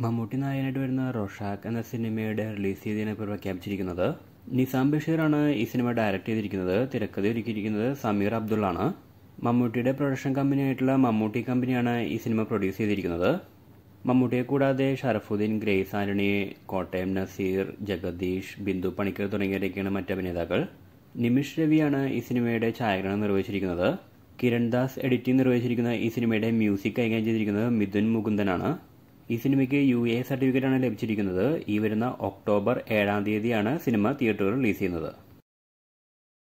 മമ്മൂട്ടി നായകനായിട്ട് വരുന്ന റൊഷാക്ക് എന്ന സിനിമയുടെ റിലീസ് ചെയ്തതിനെ ഇപ്പോൾ പ്രഖ്യാപിച്ചിരിക്കുന്നത് നിസാം ബഷീറാണ് ഈ സിനിമ ഡയറക്റ്റ് ചെയ്തിരിക്കുന്നത് തിരക്കഥ ഒരുക്കിയിരിക്കുന്നത് സമീർ അബ്ദുള്ളാണ് മമ്മൂട്ടിയുടെ പ്രൊഡക്ഷൻ കമ്പനിയായിട്ടുള്ള മമ്മൂട്ടി കമ്പനിയാണ് ഈ സിനിമ പ്രൊഡ്യൂസ് ചെയ്തിരിക്കുന്നത് മമ്മൂട്ടിയെ കൂടാതെ ഷറഫുദ്ദീൻ ഗ്രേസ് ആന്റണി കോട്ടയം നസീർ ജഗദീഷ് ബിന്ദു പണിക്കർ തുടങ്ങിയവരൊക്കെയാണ് മറ്റ് അഭിനേതാക്കൾ നിമിഷ് രവിയാണ് ഈ സിനിമയുടെ ഛായാഗ്രഹണം നിർവഹിച്ചിരിക്കുന്നത് കിരൺ ദാസ് എഡിറ്റിംഗ് നിർവഹിച്ചിരിക്കുന്ന ഈ സിനിമയുടെ മ്യൂസിക് കൈകാര്യം ചെയ്തിരിക്കുന്നത് മിഥുൻ മുകുന്ദനാണ് ഈ സിനിമയ്ക്ക് യു എ സർട്ടിഫിക്കറ്റ് ആണ് ലഭിച്ചിരിക്കുന്നത് ഈ വരുന്ന ഒക്ടോബർ ഏഴാം തീയതിയാണ് സിനിമ തിയേറ്ററുകൾ റിലീസ് ചെയ്യുന്നത്